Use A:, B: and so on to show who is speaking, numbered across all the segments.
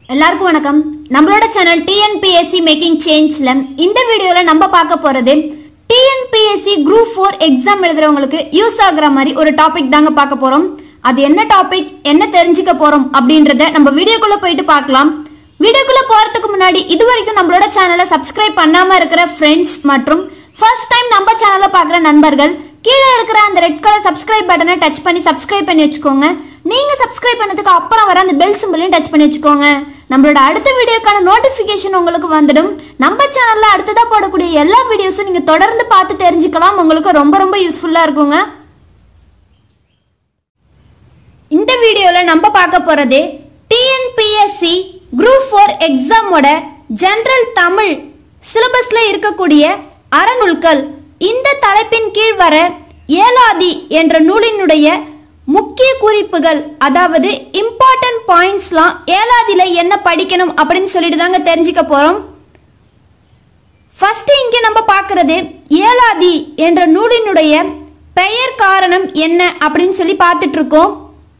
A: எல்லாருக்கும் வணக்கம் நம்மளோட சேனல் டிஎன்பிஎஸ்சி மேக்கிங் சேஞ்ச்ல இந்த வீடியோல நம்ம பார்க்க போறது டிஎன்பிஎஸ்சி குரூப் ஃபோர் எக்ஸாம் எழுதுறவங்களுக்கு யூஸ் ஆகுற மாதிரி ஒரு டாபிக் தாங்க பார்க்க போறோம் அது என்ன டாபிக் என்ன தெரிஞ்சுக்க போறோம் அப்படின்றத நம்ம வீடியோக்குள்ள போயிட்டு பார்க்கலாம் வீடியோக்குள்ள போறதுக்கு முன்னாடி இது வரைக்கும் நம்மளோட சேனலை சப்ஸ்கிரைப் பண்ணாம இருக்கிற ஃப்ரெண்ட்ஸ் மற்றும் ஃபர்ஸ்ட் டைம் நம்ம சேனலை பார்க்குற நண்பர்கள் கீழே இருக்கிற அந்த ரெட் கலர் சப்ஸ்கிரைப் பட்டனை டச் பண்ணி சப்ஸ்கிரைப் பண்ணி வச்சுக்கோங்க நீங்க சப்ஸ்கிரைப் பண்ணதுக்கு அப்புறம் வர அந்த பெல் சிம்பிளையும் டச் பண்ணி வச்சுக்கோங்க நம்மளோட அடுத்த வீடியோக்கான நோட்டிபிகேஷன் உங்களுக்கு வந்துடும் நம்ம சேனல்ல அடுத்ததா போடக்கூடிய எல்லா வீடியோஸும் நீங்க தொடர்ந்து பார்த்து தெரிஞ்சுக்கலாம் உங்களுக்கு ரொம்ப ரொம்ப யூஸ்ஃபுல்லா இருக்குங்க இந்த வீடியோல நம்ம பார்க்க போறது டிஎன்பிஎஸ்சி குரூப் ஃபோர் எக்ஸாமோட ஜெனரல் தமிழ் சிலபஸ்ல இருக்கக்கூடிய அறநூல்கள் இந்த தலைப்பின் கீழ் வர ஏலாதி என்ற நூலினுடைய முக்கிய குறிப்புகள் அதாவது இம்பார்ட்டன்ட் பாயிண்ட்ஸ்லாம் ஏலாதியில என்ன படிக்கணும் அப்படின்னு சொல்லிட்டு தாங்க தெரிஞ்சுக்க போறோம் ஃபர்ஸ்ட் இங்க நம்ம பார்க்கிறது ஏலாதி என்ற நூலினுடைய பெயர் காரணம் என்ன அப்படின்னு சொல்லி பார்த்துட்டு இருக்கோம்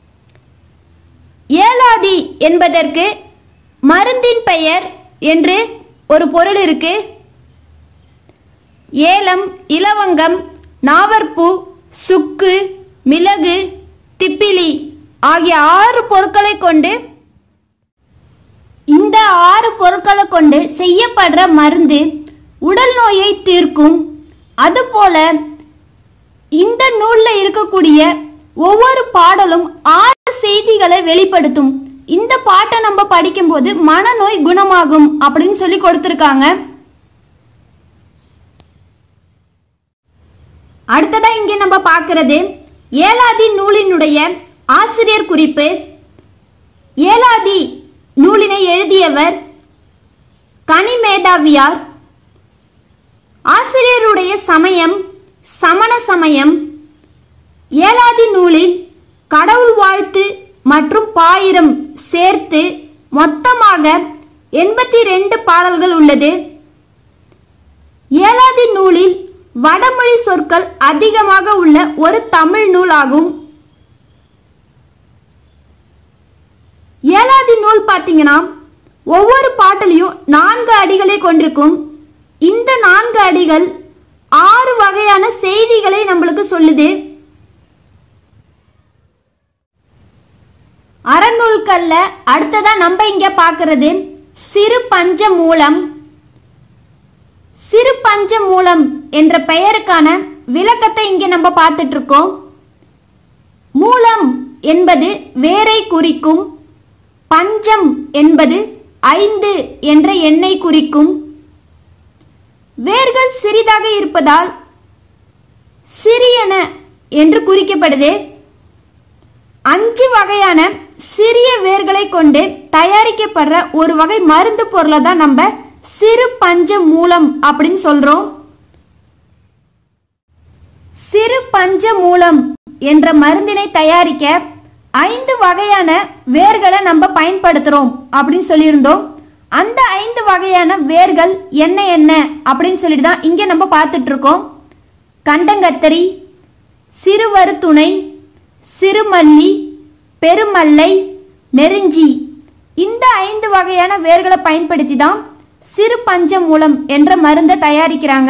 A: ஏலாதி என்பதற்கு மருந்தின் பெயர் என்று ஒரு பொருள் இருக்கு ஏலம் இலவங்கம் நாவற்பூ சுக்கு மிளகு திப்பிலி ஆகிய ஆறு பொருட்களை கொண்டு இந்த ஆறு பொருட்களை கொண்டு செய்யப்படுற மருந்து உடல் நோயை தீர்க்கும் அதுபோல இந்த நூல்ல இருக்கக்கூடிய ஒவ்வொரு பாடலும் ஆறு செய்திகளை வெளிப்படுத்தும் இந்த பாட்டை நம்ம படிக்கும்போது மனநோய் குணமாகும் அப்படின்னு சொல்லி கொடுத்திருக்காங்க அடுத்ததா இங்க நம்ம பார்க்கிறது ஏலாதி நூலினுடைய ஆசிரியர் குறிப்பு ஏலாதி நூலினை எழுதியவர் கனிமேதாவியார் ஆசிரியருடைய சமயம் சமண சமயம் ஏலாதி நூலில் கடவுள் வாழ்த்து மற்றும் பாயிரம் சேர்த்து மொத்தமாக எண்பத்தி ரெண்டு பாடல்கள் உள்ளது ஏலாதி நூலில் வடமொழி சொற்கள் அதிகமாக உள்ள ஒரு தமிழ் நூல் ஆகும் ஏலாதி நூல் பார்த்தீங்கன்னா ஒவ்வொரு பாட்டிலையும் நான்கு அடிகளை கொண்டிருக்கும் இந்த நான்கு அடிகள் ஆறு வகையான செய்திகளை நம்மளுக்கு சொல்லுது அறநூல்கள்ல அடுத்ததா நம்ம இங்க பார்க்கிறது சிறு பஞ்ச மூலம் சிறு பஞ்ச மூலம் என்ற பெயருக்கான விளக்கத்தை இங்க நம்ம பார்த்துட்டு இருக்கோம் மூலம் என்பது வேரை குறிக்கும் பஞ்சம் என்பது ஐந்து என்ற எண்ணை குறிக்கும் வேர்கள் சிறிதாக இருப்பதால் சிறியன என்று குறிக்கப்படுது அஞ்சு வகையான சிறிய வேர்களை கொண்டு தயாரிக்கப்படுற ஒரு வகை மருந்து பொருளை தான் நம்ம சிறு பஞ்ச மூலம் அப்படின்னு சொல்றோம் சிறு பஞ்ச மூலம் என்ற மருந்தினை தயாரிக்க ஐந்து வகையான வேர்களை நம்ம பயன்படுத்துறோம் அப்படின்னு சொல்லியிருந்தோம் அந்த ஐந்து வகையான வேர்கள் என்ன என்ன அப்படின்னு சொல்லிட்டு தான் இங்க நம்ம பார்த்துட்டு இருக்கோம் கண்டங்கத்தரி சிறுவருத்துணை சிறுமல்லி பெருமல்லை நெருஞ்சி இந்த ஐந்து வகையான வேர்களை பயன்படுத்தி தான் சிறு பஞ்ச மூலம் என்ற மருந்தை தயாரிக்கிறாங்க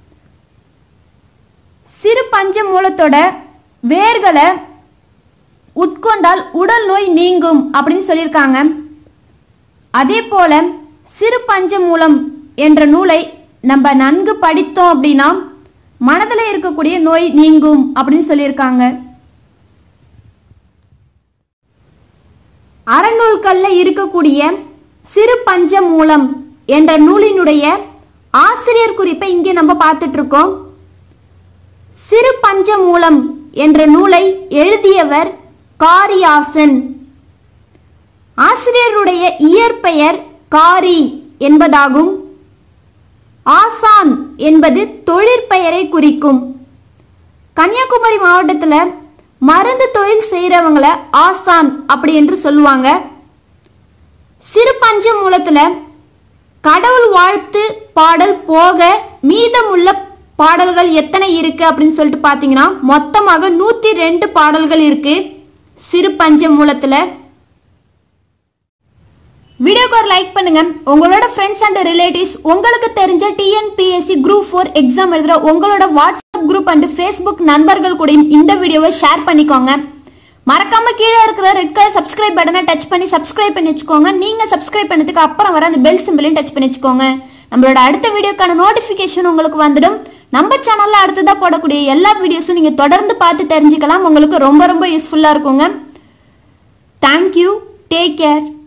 A: சிறு பஞ்ச மூலத்தோட வேர்களை உட்கொண்டால் உடல் நோய் நீங்கும் அப்படின்னு சொல்லியிருக்காங்க அதே போல சிறு பஞ்ச மூலம் என்ற நூலை நம்ம நன்கு படித்தோம் அப்படின்னா மனதில் இருக்கக்கூடிய நோய் நீங்கும் அப்படின்னு சொல்லியிருக்காங்க அறநூல்கள்ல இருக்கக்கூடிய சிறு பஞ்ச மூலம் என்ற நூலினுடைய ஆசிரியர் குறிப்பை இங்கே நம்ம பார்த்துட்டு இருக்கோம் சிறு பஞ்ச மூலம் என்ற நூலை எழுதியவர் காரியாசன் ஆசிரியருடைய இயற்பெயர் காரி என்பதாகும் ஆசான் என்பது தொழிற்பெயரை குறிக்கும் கன்னியாகுமரி மாவட்டத்தில் மருந்து தொழில் செய்கிறவங்கள ஆசான் அப்படி என்று சொல்லுவாங்க சிறு பஞ்ச மூலத்துல கடவுள் வாழ்த்து பாடல் போக மீதமுள்ள பாடல்கள் எத்தனை இருக்கு அப்படின்னு சொல்லிட்டு பார்த்தீங்கன்னா மொத்தமாக நூத்தி ரெண்டு பாடல்கள் இருக்கு சிறு பஞ்ச மூலத்துல வீடியோக்கு ஒரு லைக் பண்ணுங்க உங்களோட ஃப்ரெண்ட்ஸ் அண்ட் ரிலேட்டிவ்ஸ் உங்களுக்கு தெரிஞ்ச டிஎன்பிஎஸ்சி குரூப் ஃபோர் எக்ஸாம் எழுதுற உங்களோட வாட்ஸ்அப் குரூப் அண்ட் ஃபேஸ்புக் நண்பர்கள் கூடயும் இந்த வீடியோவை ஷேர் பண்ணிக்கோங்க மறக்காம கீழே இருக்கிற ரெட் கலர் சப்ஸ்கிரைப் பட்டனை டச் பண்ணி சப்ஸ்கிரைப் பண்ணி வச்சுக்கோங்க நீங்க சப்ஸ்கிரைப் பண்ணதுக்கு அப்புறம் வர அந்த பெல் சிம்பிளையும் டச் பண்ணி வச்சுக்கோங்க நம்மளோட அடுத்த வீடியோக்கான நோட்டிஃபிகேஷன் உங்களுக்கு வந்துடும் நம்ம சேனல்ல அடுத்ததா போடக்கூடிய எல்லா வீடியோஸும் நீங்க தொடர்ந்து பார்த்து தெரிஞ்சுக்கலாம் உங்களுக்கு ரொம்ப ரொம்ப யூஸ்ஃபுல்லா இருக்குங்க தேங்க்யூ டேக் கேர்